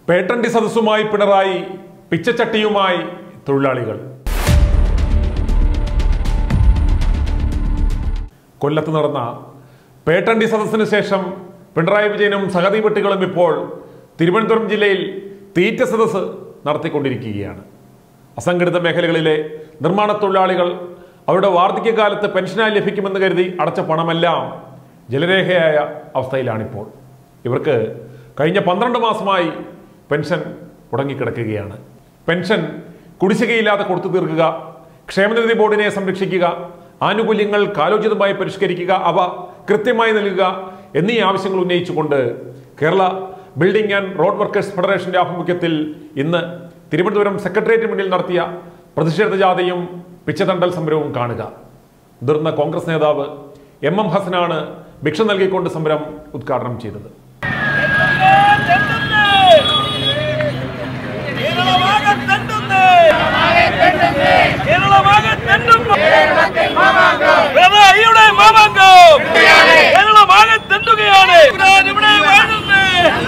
പേട്ടണ്ടി സദസ്സുമായി പിണറായി പിച്ചച്ചട്ടിയുമായി തൊഴിലാളികൾ കൊല്ലത്ത് നടന്ന പേട്ടണ്ടി സദസ്സിന് ശേഷം പിണറായി വിജയനും സഹതി വെട്ടികളും ഇപ്പോൾ തിരുവനന്തപുരം ജില്ലയിൽ തീറ്റ സദസ്സ് നടത്തിക്കൊണ്ടിരിക്കുകയാണ് അസംഘടിത മേഖലകളിലെ നിർമ്മാണ തൊഴിലാളികൾ അവരുടെ വാർദ്ധക്യകാലത്ത് പെൻഷനായി ലഭിക്കുമെന്ന് കരുതി അടച്ച പണമെല്ലാം ജലരേഖയായ അവസ്ഥയിലാണിപ്പോൾ ഇവർക്ക് കഴിഞ്ഞ പന്ത്രണ്ട് മാസമായി പെൻഷൻ മുടങ്ങിക്കിടക്കുകയാണ് പെൻഷൻ കുടിശ്ശികയില്ലാതെ കൊടുത്തു തീർക്കുക ക്ഷേമനിധി ബോർഡിനെ സംരക്ഷിക്കുക ആനുകൂല്യങ്ങൾ കാലോചിതമായി പരിഷ്കരിക്കുക അവ കൃത്യമായി നൽകുക എന്നീ ആവശ്യങ്ങൾ ഉന്നയിച്ചുകൊണ്ട് Kerala building and road workers ഫെഡറേഷന്റെ ആഭിമുഖ്യത്തിൽ ഇന്ന് തിരുവനന്തപുരം സെക്രട്ടേറിയറ്റിന് മുന്നിൽ നടത്തിയ പ്രതിഷേധ ജാഥയും പിച്ചതണ്ടൽ സമരവും കാണുക മുതിർന്ന കോൺഗ്രസ് നേതാവ് എം എം ഹസനാണ് ഭിക്ഷ നൽകിക്കൊണ്ട് സമരം ഉദ്ഘാടനം ചെയ്തത് കേരളമാകെ തെണ്ടുന്നേ കേരളമാകെ തെണ്ടുന്നു പിണറായിയുടെ മാമാങ്കം കേരളമാകെ തെണ്ടുകയാണ് ഞാൻ ഇവിടെ വാഴുന്നേ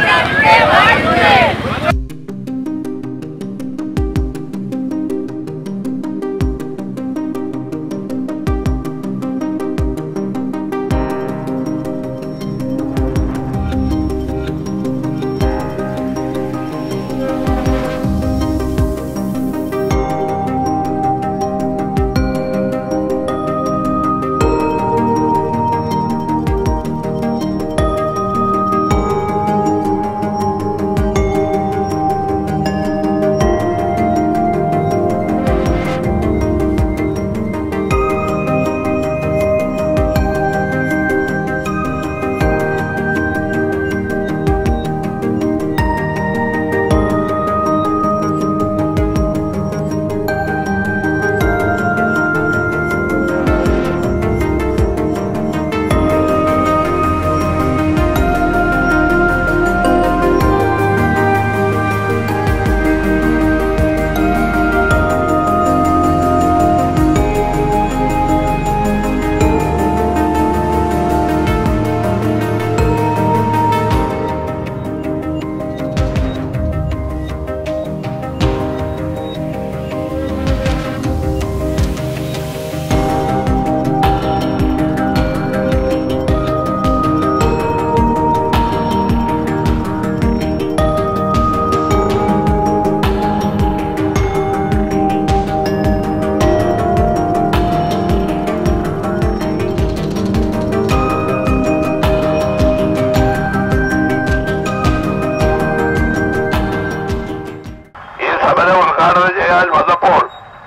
ഈ സമരം ഉദ്ഘാടനം ചെയ്യാൻ വന്നപ്പോൾ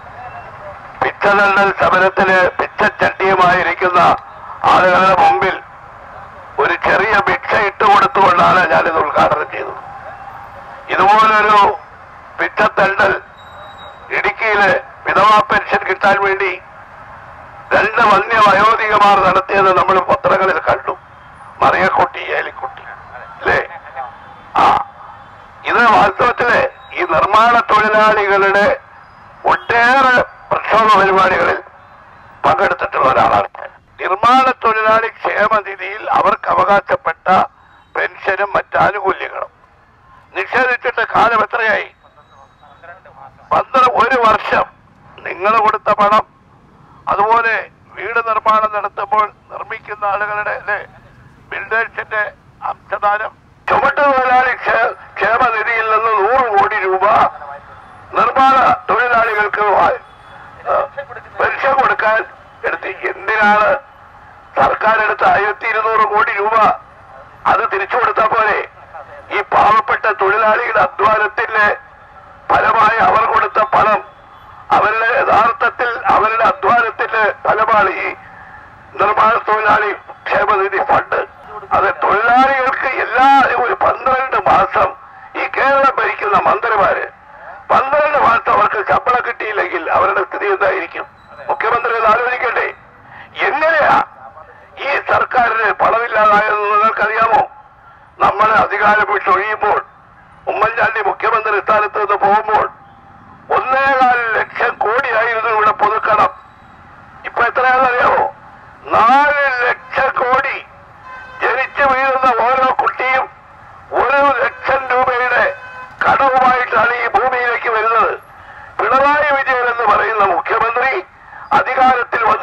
പിച്ചതണ്ടൽ സമരത്തിന് പിച്ചച്ചട്ടിയുമായിരിക്കുന്ന ആളുകളുടെ മുമ്പിൽ ഒരു ചെറിയ ഭിക്ഷ ഇട്ടുകൊടുത്തുകൊണ്ടാണ് ഞാനിത് ഉദ്ഘാടനം ചെയ്തത് ഇതുപോലൊരു പിച്ചത്തണ്ടൽ ഇടുക്കിയിലെ വിധവാ പെൻഷൻ കിട്ടാൻ വേണ്ടി രണ്ട് വന്യ വയോധികമാർ നടത്തിയത് നമ്മൾ പത്രങ്ങളിൽ കണ്ടു മറിയക്കുട്ടി ഏലിക്കുട്ടി അല്ലേ ആ ഇത് വാസ്തവത്തില് ഈ നിർമ്മാണ തൊഴിലാളികളുടെ ഒട്ടേറെ പ്രക്ഷോഭ പരിപാടികളിൽ പങ്കെടുത്തിട്ടുള്ള ഒരാളാണ് ഞാൻ. നിർമ്മാണ തൊഴിലാളി ക്ഷേമനിധിയിൽ അവർക്ക് അവകാശപ്പെട്ട പെൻഷനും മറ്റ് ആനുകൂല്യങ്ങളും നിഷേധിച്ചിട്ട് കാലം എത്രയായി പന്ത്രണ്ട് ഒരു വർഷം നിങ്ങൾ കൊടുത്ത പണം അതുപോലെ വീട് നിർമ്മാണം നടത്തുമ്പോൾ നിർമ്മിക്കുന്ന ആളുകളുടെ അല്ലെ ബിൽഡേഴ്സിന്റെ അംശദാനം ചുമട്ട് തൊഴിലാളി ക്ഷേ- ക്ഷേമനിധിയിൽ നിന്ന് നൂറ് കോടി രൂപ നിർമ്മാണ തൊഴിലാളികൾക്ക് വാ- ആ, പെൻഷൻ കൊടുക്കാൻ എടുത്ത് എന്തിനാണ് സർക്കാർ എടുത്ത ആയിരത്തി ഇരുന്നൂറ് കോടി രൂപ അത് തിരിച്ചു കൊടുത്താൽ പോലെ ഈ പാവപ്പെട്ട തൊഴിലാളികളുടെ അധ്വാനത്തിന്റെ ഫലമായി അവർ കൊടുത്ത പണം അവരുടെ യഥാർത്ഥത്തിൽ അവരുടെ അധ്വാനത്തിന്റെ ഫലമാണ് ഈ നിർമ്മാണ തൊഴിലാളി ക്ഷേമനിധി ഫണ്ട് അത് തൊഴിലാളികൾക്ക് എല്ലാ ഒരു പന്ത്രണ്ട് മാസം ഈ കേരളം ഭരിക്കുന്ന മന്ത്രിമാര് പന്ത്രണ്ട് മാസം അവർക്ക് ശമ്പളം കിട്ടിയില്ലെങ്കിൽ അവരുടെ സ്ഥിതി എന്തായിരിക്കും മുഖ്യമന്ത്രി ഇത് ആലോചിക്കട്ടെ എങ്ങനെയാ ഈ സർക്കാരിന് പണമില്ലാതായെന്ന് നിങ്ങൾക്കറിയാമോ നമ്മൾ അധികാരം വിട്ടൊഴിയുമ്പോൾ ഉമ്മൻചാണ്ടി മുഖ്യമന്ത്രി സ്ഥാനത്ത് നിന്ന് പോകുമ്പോൾ ഒന്നേകാൽ ലക്ഷം കോടിയായിരുന്നു ഇവിടെ പൊതുക്കടം ഇപ്പൊ എത്രയാണെന്നറിയാമോ നാല് ലക്ഷം കോടി ജനിച്ചു വീഴുന്ന ഓരോ കുട്ടിയും ഒരു ലക്ഷം രൂപയുടെ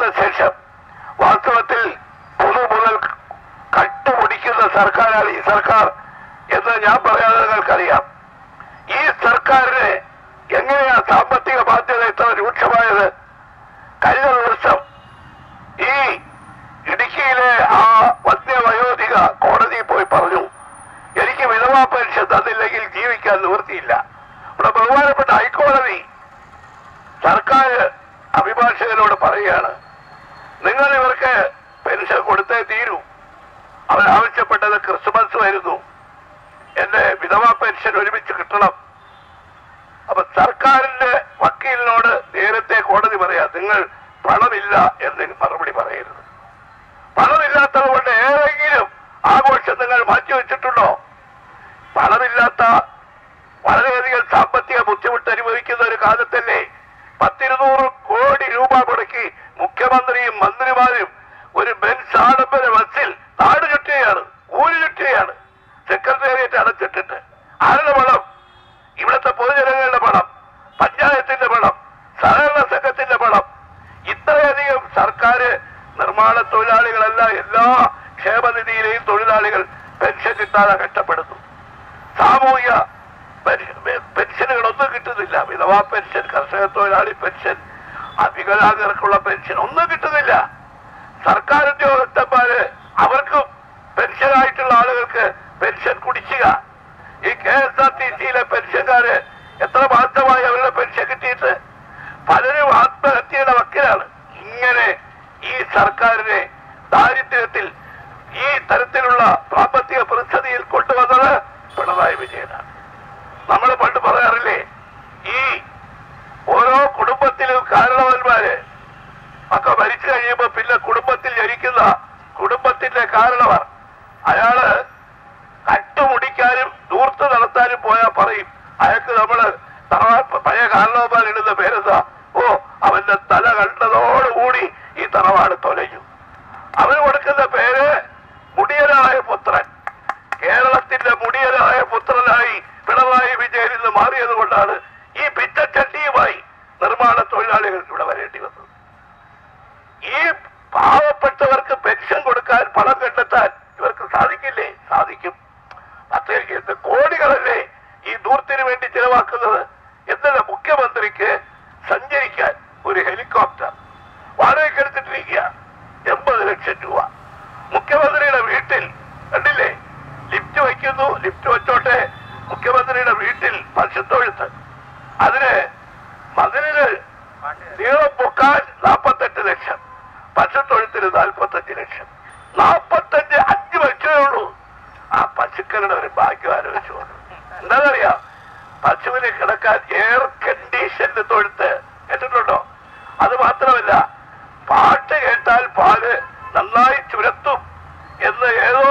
വന്ന ശേഷം വാസ്തവത്തിൽ പൊതു മുതൽ കട്ടുപിടിക്കുന്ന സർക്കാരാണ് ഈ സർക്കാർ എന്ന് ഞാൻ പറയാതെ നിങ്ങൾക്കറിയാം ഈ സർക്കാരിന് എങ്ങനെയാ സാമ്പത്തിക ബാധ്യത ഇത്ര രൂക്ഷമായത് കഴിഞ്ഞ ദിവസം ഈ ഇടുക്കിയിലെ ആ വന്യവയോധിക കോടതിയിൽ പോയി പറഞ്ഞു എനിക്ക് വിധവാ പെൻഷൻ തന്നില്ലെങ്കിൽ ജീവിക്കാൻ നിവൃത്തിയില്ല ഇവിടെ ബഹുമാനപ്പെട്ട ഹൈക്കോടതി സർക്കാർ അഭിഭാഷകനോട് പറയുകയാണ് നിങ്ങൾ ഇവർക്ക് പെൻഷൻ കൊടുത്തേ തീരൂ അവർ ആവശ്യപ്പെട്ടത് ക്രിസ്മസ് വരുന്നു എന്റെ വിധവാ പെൻഷൻ ഒരുമിച്ച് കിട്ടണം അപ്പൊ സർക്കാരിന്റെ വക്കീലിനോട് നേരത്തെ കോടതി പറയാ നിങ്ങൾ പണമില്ല എന്ന് മറുപടി പറയരുത് പണമില്ലാത്തത് കൊണ്ട് ഏതെങ്കിലും ആഘോഷം നിങ്ങൾ മാറ്റിവെച്ചിട്ടുണ്ടോ പണമില്ലാത്ത വളരെയധികം സാമ്പത്തിക ബുദ്ധിമുട്ട് അനുഭവിക്കുന്ന ഒരു കാലത്തല്ലേ പത്തിരുന്നൂറ് കോടി രൂപ മുടക്കി മുഖ്യമന്ത്രിയും മന്ത്രിമാരും ഒരു ബെൻസ് ആഡംബര ബസ്സിൽ നാട് ചുറ്റുകയാണ് ഊര് ചുറ്റുകയാണ് സെക്രട്ടേറിയറ്റ് അടച്ചിട്ടിട്ട് ആരുടെ പണം ഇവിടുത്തെ പൊതുജനങ്ങളുടെ പണം പഞ്ചായത്തിന്റെ പണം സഹകരണ സംഘത്തിന്റെ പണം ഇത്രയധികം സർക്കാർ നിർമ്മാണ തൊഴിലാളികളല്ല എല്ലാ ക്ഷേമനിധിയിലെയും തൊഴിലാളികൾ പെൻഷൻ കിട്ടാതെ കഷ്ടപ്പെടുന്നു സാമൂഹിക പെൻഷൻ- പെൻഷനുകളൊന്നും കിട്ടുന്നില്ല വിധവാ പെൻഷൻ കർഷക തൊഴിലാളി പെൻഷൻ അവികലാംഗർക്കുള്ള പെൻഷൻ ഒന്നും കിട്ടുന്നില്ല സർക്കാർ ഉദ്യോഗസ്ഥന്മാര് അവർക്കും പെൻഷനായിട്ടുള്ള ആളുകൾക്ക് പെൻഷൻ കുടിശ്ശിക ഈ കെ എസ് ആർ ടി സിയിലെ പെൻഷൻകാര് എത്ര മാസമായി അവരുടെ പെൻഷൻ കിട്ടിയിട്ട് പലരും ആത്മഹത്യയുടെ വക്കിലാണ് ഇങ്ങനെ ഈ സർക്കാരിനെ ദാരിദ്ര്യത്തിൽ ഈ തരത്തിലുള്ള സാമ്പത്തിക പ്രതിസന്ധിയിൽ കൊണ്ടുവന്നത് പിണറായി വിജയനാണ് നമ്മൾ പണ്ട് പറയാറില്ലേ ഈ ഓരോ കുടുംബത്തിലും കാരണവന്മാര് ഒക്കെ മരിച്ചു കഴിയുമ്പോ പിന്നെ കുടുംബത്തിൽ ജനിക്കുന്ന കുടുംബത്തിന്റെ കാരണവർ അയാള് കട്ടുമുടിക്കാനും ദൂർത്ത് നടത്താനും പോയാൽ പറയും അയാൾക്ക് നമ്മള് തറവാ- പഴയ കാരണവന്മാരിടുന്ന പേരെന്താ ഓ അവന്റെ തല കണ്ടതോടുകൂടി ഈ തറവാട് തൊലഞ്ഞു അവന് കൊടുക്കുന്ന പേര് മുടിയനായ പുത്രൻ കേരളത്തിന്റെ മുടിയനായ പുത്രനായി പിണറായി വിജയൻ ഇന്ന് മാറിയത് കൊണ്ടാണ് ഈ പിച്ചച്ചട്ടിയുമായി നിർമ്മാണ തൊഴിലാളികൾ ഇവിടെ വരേണ്ടി വന്നത് ഈ പാവപ്പെട്ടവർക്ക് പെൻഷൻ കൊടുക്കാൻ പണം കണ്ടെത്താൻ ഇവർക്ക് സാധിക്കില്ലേ സാധിക്കും അത്രയ്ക്ക് എന്ത് കോടികളല്ലേ ഈ ദൂരത്തിന് വേണ്ടി ചിലവാക്കുന്നത് എന്നല്ല മുഖ്യമന്ത്രിക്ക് സഞ്ചരിക്കാൻ ഒരു ഹെലികോപ്റ്റർ വാടകയ്ക്ക് എടുത്തിട്ടിരിക്കുക എൺപത് ലക്ഷം രൂപ മുഖ്യമന്ത്രിയുടെ വീട്ടിൽ കണ്ടില്ലേ ലിഫ്റ്റ് വയ്ക്കുന്നു ലിഫ്റ്റ് വെച്ചോട്ടെ മുഖ്യമന്ത്രിയുടെ വീട്ടിൽ പശുത്തൊഴുത്ത് അതിന് മതിലിന് നീളം പൊക്കാൻ നാൽപ്പത്തെട്ട് ലക്ഷം പശുത്തൊഴുത്തിന് നാൽപ്പത്തഞ്ച് ലക്ഷം നാൽപ്പത്തഞ്ച് അഞ്ച് ലക്ഷമേ ഉള്ളൂ ആ പശുക്കളുടെ ഒരു ഭാഗ്യം ആലോചിച്ചുകൊണ്ട് എന്താണെന്നറിയാം പശുവിന് കിടക്കാൻ എയർ കണ്ടീഷന്റെ തൊഴുത്ത് കേട്ടിട്ടുണ്ടോ അത് മാത്രമല്ല പാട്ട് കേട്ടാൽ പാല് നന്നായി ചുരത്തും എന്ന് ഏതോ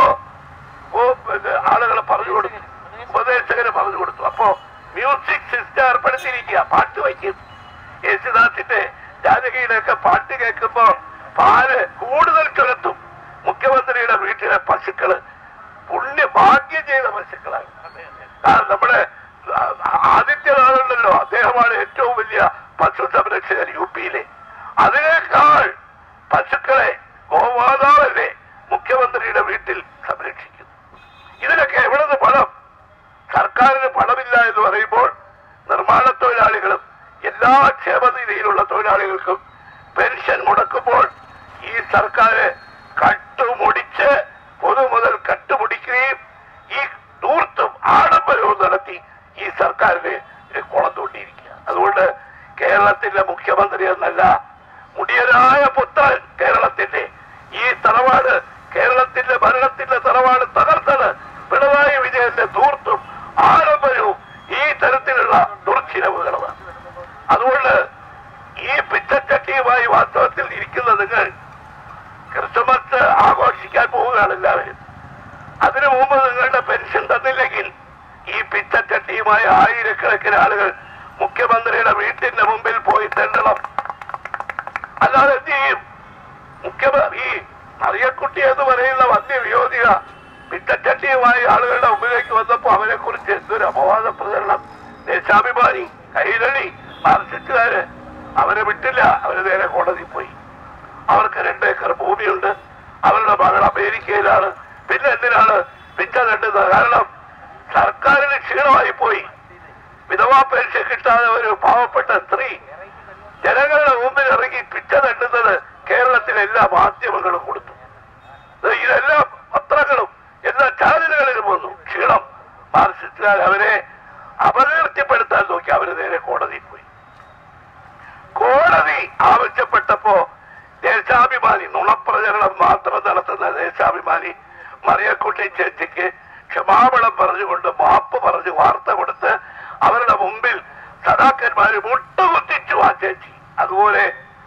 ആളുകൾ പറഞ്ഞു കൊടുത്തു ഉപദേശകര് പറഞ്ഞു കൊടുത്തു അപ്പോ മ്യൂസിക് സിസ്റ്റം ഏർപ്പെടുത്തിയിരിക്കുക പാട്ട് വയ്ക്കും യേശുദാസിന്റെ ജാനകിയുടെ ഒക്കെ പാട്ട് കേൾക്കുമ്പോ പാല് കൂടുതൽ ചുരത്തും മുഖ്യമന്ത്രിയുടെ വീട്ടിലെ പശുക്കള് പുണ്യ ഭാഗ്യം ചെയ്ത പശുക്കളാണ് കാരണം നമ്മുടെ ആദിത്യനാഥുണ്ടല്ലോ അദ്ദേഹമാണ് ഏറ്റവും വലിയ പശു സംരക്ഷകൻ യു പിയിലെ അതിനേക്കാൾ പശുക്കളെ ഗോമാതാവല്ലേ മുഖ്യമന്ത്രിയുടെ വീട്ടിൽ സംരക്ഷിക്കുന്നു ഇതിനൊക്കെ എവിടുന്ന് പണം സർക്കാരിന് പണമില്ല എന്ന് പറയുമ്പോൾ നിർമ്മാണ തൊഴിലാളികളും എല്ലാ ക്ഷേമനിധിയിലുള്ള തൊഴിലാളികൾക്കും പെൻഷൻ മുടക്കുമ്പോൾ ഈ സർക്കാർ കട്ടുമുടിച്ച് പൊതുമുതൽ കട്ടുമുടിക്കുകയും ഈ ദൂർത്തും ആഡംബരവും നടത്തി ഈ സർക്കാരിന് കുളം തോണ്ടിയിരിക്കുക അതുകൊണ്ട് കേരളത്തിന്റെ മുഖ്യമന്ത്രി എന്നല്ല മുടിയനായ പുത്രൻ കേരളത്തിന്റെ ഈ തറവാട് കേരളത്തിന്റെ ഭരണത്തിന്റെ തറവാട് തകർത്തത് പിണറായി വിജയന്റെ ദൂർത്തും ആഡംബരവും ഈ തരത്തിലുള്ള ദുർച്ചിലവുകളാണ് അതുകൊണ്ട് ഈ പിച്ചച്ചട്ടിയുമായി വാസ്തവത്തിൽ ഇരിക്കുന്ന നിങ്ങൾ ക്രിസ്മസ് ആഘോഷിക്കാൻ പോവുകയാണ് എല്ലാവരും അതിനു മുമ്പ് നിങ്ങളുടെ പെൻഷൻ തന്നില്ലെങ്കിൽ ഈ പിച്ചച്ചട്ടിയുമായ ആയിരക്കണക്കിന് ആളുകൾ മുഖ്യമന്ത്രിയുടെ വീട്ടിന്റെ മുമ്പിൽ പോയി തെണ്ടണം അല്ലാതെ എന്ത് ചെയ്യും മുഖ്യമന്ത്രി ഈ മറിയക്കുട്ടി എന്ന് പറയുന്ന വന്യവിയോധിക പിച്ചച്ചട്ടിയുമായി ആളുകളുടെ മുമ്പിലേക്ക് വന്നപ്പോ അവരെ കുറിച്ച് എന്തൊരു അപവാദ പ്രചരണം ദേശാഭിമാനി കൈരളി മാർസിസ്റ്റുകാര് അവരെ വിട്ടില്ല അവര് നേരെ കോടതി പോയി അവർക്ക് രണ്ടേക്കർ ഭൂമിയുണ്ട് അവരുടെ മകൾ അമേരിക്കയിലാണ് പിന്നെ എന്തിനാണ് പിച്ച കണ്ടുന്നത് കാരണം സർക്കാരിന് ക്ഷീണമായി പോയി വിധവാ പെൻഷൻ കിട്ടാതെ ഒരു പാവപ്പെട്ട സ്ത്രീ ജനങ്ങളുടെ മുമ്പിൽ ഇറങ്ങി പിച്ച തട്ടുന്നത് കേരളത്തിലെ എല്ലാ മാധ്യമങ്ങളും കൊടുത്തു ഇത് ഇതെല്ലാ പത്രങ്ങളും എല്ലാ ചാനലുകളിലും വന്നു ക്ഷീണം മാർസിസ്റ്റുകാർ അവരെ അപകീർത്തിപ്പെടുത്താൻ നോക്കി അവര് നേരെ കോടതിയിൽ പോയി കോടതി ആവശ്യപ്പെട്ടപ്പോ ദേശാഭിമാനി നുണപ്രചരണം മാത്രം നടത്തുന്ന ദേശാഭിമാനി മറിയക്കുട്ടി ചേച്ചിക്ക് ക്ഷമാപണം പറഞ്ഞുകൊണ്ട് മാപ്പ് പറഞ്ഞ് വാർത്ത കൊടുത്ത് അവരുടെ മുമ്പിൽ സദാക്കന്മാര് മുട്ടുകുത്തിച്ചു ആ ചേച്ചി അതുപോലെ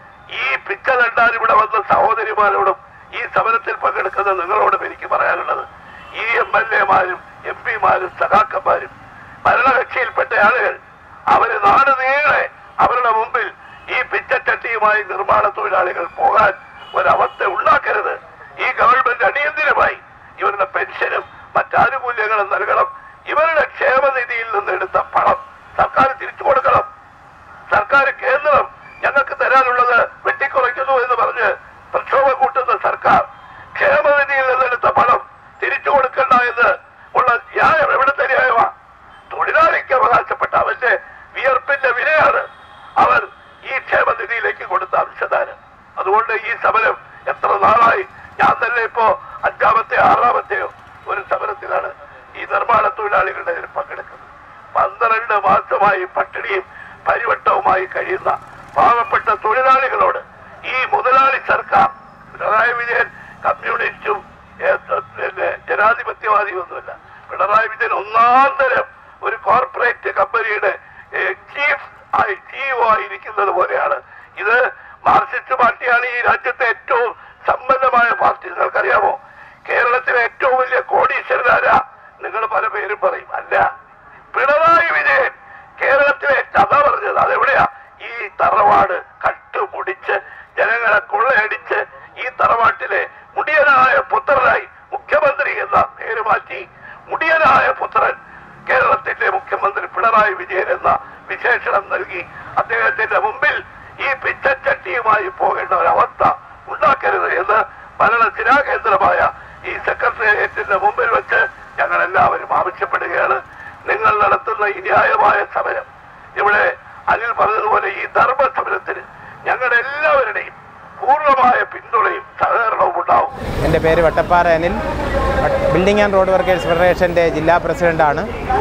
ഈ പിച്ച കണ്ടാൽ ഇവിടെ വന്ന സഹോദരിമാരോടും ഈ സമരത്തിൽ പങ്കെടുക്കുന്ന നിങ്ങളോടും എനിക്ക് പറയാനുള്ളത് ഈ എം എൽ എമാരും എം പിമാരും സഖാക്കന്മാരും ഭരണകക്ഷിയിൽപ്പെട്ട ആളുകൾ അവര് നാട് നീളെ അവരുടെ മുമ്പിൽ ഈ പിച്ചച്ചട്ടിയുമായി നിർമ്മാണ തൊഴിലാളികൾ പോകാൻ ഒരവസ്ഥ ഉണ്ടാക്കരുത് ഈ ഗവൺമെന്റ് അടിയന്തിരമായി ഇവരുടെ പെൻഷനും മറ്റാനുകൂല്യങ്ങളും നൽകണം ഇവരുടെ ക്ഷേമനിധിയിൽ നിന്ന് എടുത്ത പണം സർക്കാർ തിരിച്ചു കൊടുക്കണം സർക്കാർ കേന്ദ്രം ഞങ്ങൾക്ക് തരാനുള്ളത് വെട്ടിക്കുറയ്ക്കുന്നു എന്ന് പറഞ്ഞ് പ്രക്ഷോഭം കൂട്ടുന്ന സർക്കാർ ക്ഷേമനിധിയിൽ നിന്നെടുത്ത പണം തിരിച്ചു കൊടുക്കണ്ട എന്ന് ഉള്ള ന്യായം എവിടുത്തെ ന്യായമാ തൊഴിലാളിക്ക് അവകാശപ്പെട്ട അവന്റെ വിയർപ്പിന്റെ വിലയാണ് അവർ ഈ ക്ഷേമനിധിയിലേക്ക് കൊടുത്ത അംശദാനം അതുകൊണ്ട് ഈ സമരം എത്ര നാളായി ഞാൻ തന്നെ ഇപ്പോ അഞ്ചാമത്തെ ആറാമത്തെയോ ഒരു സമരത്തിലാണ് ഈ നിർമ്മാണ തൊഴിലാളികളുടെ ഇതിൽ പങ്കെടുക്കുന്നത് പന്ത്രണ്ട് മാസമായി പട്ടിണിയും പരിവട്ടവുമായി കഴിയുന്ന പാവപ്പെട്ട തൊഴിലാളികളോട് ഈ മുതലാളി സർക്കാർ പിണറായി വിജയൻ കമ്മ്യൂണിസ്റ്റും ഏ, പിന്നെ ജനാധിപത്യവാദിയൊന്നുമല്ല പിണറായി വിജയൻ ഒന്നാം തരം ഒരു കോർപ്പറേറ്റ് കമ്പനിയുടെ ചീഫ് ആയി സിഇഒ ആയിരിക്കുന്നത് പോലെയാണ് ഇത് മാർക്സിസ്റ്റ് പാർട്ടിയാണ് ഈ രാജ്യത്തെ ഏറ്റവും സമ്പന്നമായ പാർട്ടി നിങ്ങൾക്കറിയാമോ കേരളത്തിലെ ഏറ്റവും വലിയ കോടീശ്വരനാരാ നിങ്ങൾ പല പേരും പറയും അല്ല പിണറായി വിജയൻ കേരളത്തിലെ കഥ പറഞ്ഞത് അതെവിടെയാ ഈ തറവാട് കട്ടുമുടിച്ച് ജനങ്ങളെ കൊള്ളയടിച്ച് ഈ തറവാട്ടിലെ മുടിയനായ പുത്രനായി മുഖ്യമന്ത്രി എന്ന പേര് മാറ്റി മുടിയനായ പുത്രൻ കേരളത്തിന്റെ മുഖ്യമന്ത്രി പിണറായി വിജയൻ എന്ന വിശേഷണം നൽകി അദ്ദേഹത്തിന്റെ മുമ്പിൽ ഈ പിച്ചച്ചട്ടിയുമായി പോകേണ്ട ഒരവസ്ഥ ഉണ്ടാക്കരുത് എന്ന് ഭരണസിരാ കേന്ദ്രമായ ഈ സെക്രട്ടേറിയറ്റിന്റെ മുമ്പിൽ വെച്ച് ഞങ്ങൾ എല്ലാവരും ആവശ്യപ്പെടുകയാണ് നിങ്ങൾ നടത്തുന്ന ഈ ന്യായമായ സമരം ഇവിടെ അനിൽ പറഞ്ഞതുപോലെ ഈ ധർമ്മ സമരത്തിന് ഞങ്ങളുടെ എല്ലാവരുടെയും പൂർണ്ണമായ പിന്തുണയും സഹകരണവും ഉണ്ടാവും എൻ്റെ പേര് Vattappara Anil building and road workers ഫെഡറേഷൻ്റെ ജില്ലാ പ്രസിഡൻ്റാണ്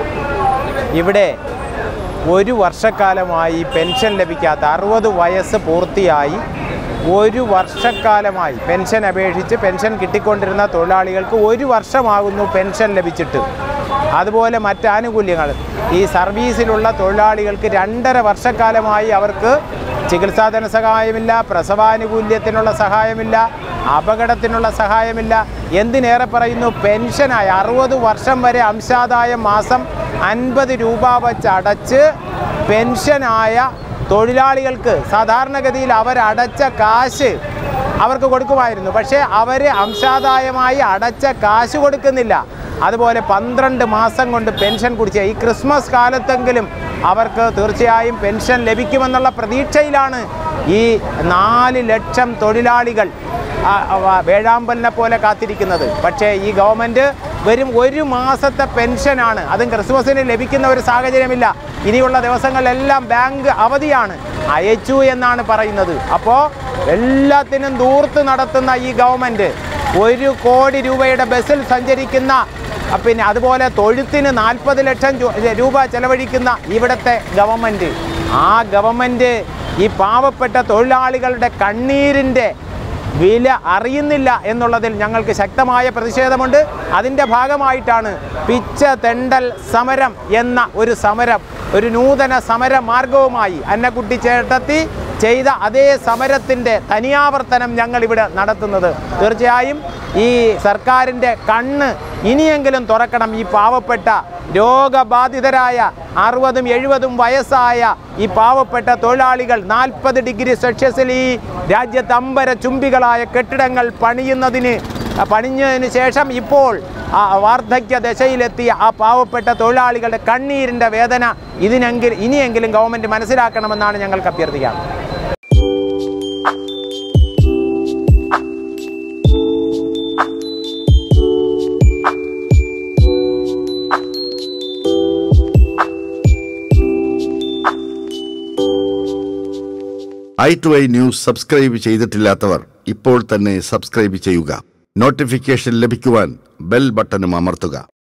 ഇവിടെ ഒരു വർഷക്കാലമായി പെൻഷൻ ലഭിക്കാത്ത അറുപത് വയസ്സ് പൂർത്തിയായി ഒരു വർഷക്കാലമായി പെൻഷൻ അപേക്ഷിച്ച് പെൻഷൻ കിട്ടിക്കൊണ്ടിരുന്ന തൊഴിലാളികൾക്ക് ഒരു വർഷമാകുന്നു പെൻഷൻ ലഭിച്ചിട്ട് അതുപോലെ മറ്റ് ആനുകൂല്യങ്ങൾ ഈ സർവീസിലുള്ള തൊഴിലാളികൾക്ക് രണ്ടര വർഷക്കാലമായി അവർക്ക് ചികിത്സാ ധനസഹായമില്ല പ്രസവാനുകൂല്യത്തിനുള്ള സഹായമില്ല അപകടത്തിനുള്ള സഹായമില്ല എന്തിനേറെ പറയുന്നു പെൻഷനായി അറുപത് വർഷം വരെ അംശാദായം മാസം അൻപത് രൂപ വച്ച് അടച്ച് പെൻഷനായ തൊഴിലാളികൾക്ക് സാധാരണഗതിയിൽ അവരടച്ച കാശ് അവർക്ക് കൊടുക്കുമായിരുന്നു പക്ഷേ അവർ അംശാദായമായി അടച്ച കാശ് കൊടുക്കുന്നില്ല അതുപോലെ പന്ത്രണ്ട് മാസം കൊണ്ട് പെൻഷൻ കുടിച്ച ഈ ക്രിസ്മസ് കാലത്തെങ്കിലും അവർക്ക് തീർച്ചയായും പെൻഷൻ ലഭിക്കുമെന്നുള്ള പ്രതീക്ഷയിലാണ് ഈ നാല് ലക്ഷം തൊഴിലാളികൾ ആ, ആ, വേഴാമ്പലിനെ പോലെ കാത്തിരിക്കുന്നത് പക്ഷേ ഈ ഗവൺമെൻറ് വെറും ഒരു മാസത്തെ പെൻഷനാണ് അതും ക്രിസ്മസിന് ലഭിക്കുന്ന ഒരു സാഹചര്യമില്ല ഇനിയുള്ള ദിവസങ്ങളിലെല്ലാം ബാങ്ക് അവധിയാണ് അയച്ചു എന്നാണ് പറയുന്നത് അപ്പോൾ എല്ലാത്തിനും ദൂർത്ത് നടത്തുന്ന ഈ ഗവൺമെൻറ് ഒരു കോടി രൂപയുടെ ബസ്സിൽ സഞ്ചരിക്കുന്ന അ, പിന്നെ അതുപോലെ തൊഴുത്തിന് നാൽപ്പത് ലക്ഷം രൂ- രൂപ ചെലവഴിക്കുന്ന ഇവിടുത്തെ ഗവൺമെൻറ് ആ ഗവൺമെൻറ് ഈ പാവപ്പെട്ട തൊഴിലാളികളുടെ കണ്ണീരിൻ്റെ വില അറിയുന്നില്ല എന്നുള്ളതിൽ ഞങ്ങൾക്ക് ശക്തമായ പ്രതിഷേധമുണ്ട് അതിൻ്റെ ഭാഗമായിട്ടാണ് പിച്ച തെണ്ടൽ സമരം എന്ന ഒരു സമരം ഒരു നൂതന സമര മാർഗവുമായി അന്നക്കുട്ടി ചേട്ടത്തി ചെയ്ത അതേ സമരത്തിൻ്റെ തനിയാവർത്തനം ഞങ്ങളിവിടെ നടത്തുന്നത് തീർച്ചയായും ഈ സർക്കാരിൻ്റെ കണ്ണ് ഇനിയെങ്കിലും തുറക്കണം ഈ പാവപ്പെട്ട രോഗബാധിതരായ അറുപതും എഴുപതും വയസ്സായ ഈ പാവപ്പെട്ട തൊഴിലാളികൾ നാൽപ്പത് ഡിഗ്രി സെൽഷ്യസിൽ ഈ രാജ്യത്ത് അമ്പര ചുംബികളായ കെട്ടിടങ്ങൾ പണിയുന്നതിന് പണിഞ്ഞതിന് ശേഷം ഇപ്പോൾ ആ വാർദ്ധക്യ ദശയിലെത്തിയ ആ പാവപ്പെട്ട തൊഴിലാളികളുടെ കണ്ണീരിൻ്റെ വേദന ഇതിനെങ്കിലും ഇനിയെങ്കിലും ഗവൺമെൻറ് മനസ്സിലാക്കണമെന്നാണ് ഞങ്ങൾക്ക് അഭ്യർത്ഥിക്കാം I two I news subscribe ചെയ്തിട്ടില്ലാത്തവർ ഇപ്പോൾ തന്നെ സബ്സ്ക്രൈബ് ചെയ്യുക നോട്ടിഫിക്കേഷൻ ലഭിക്കുവാൻ ബെൽ ബട്ടണും അമർത്തുക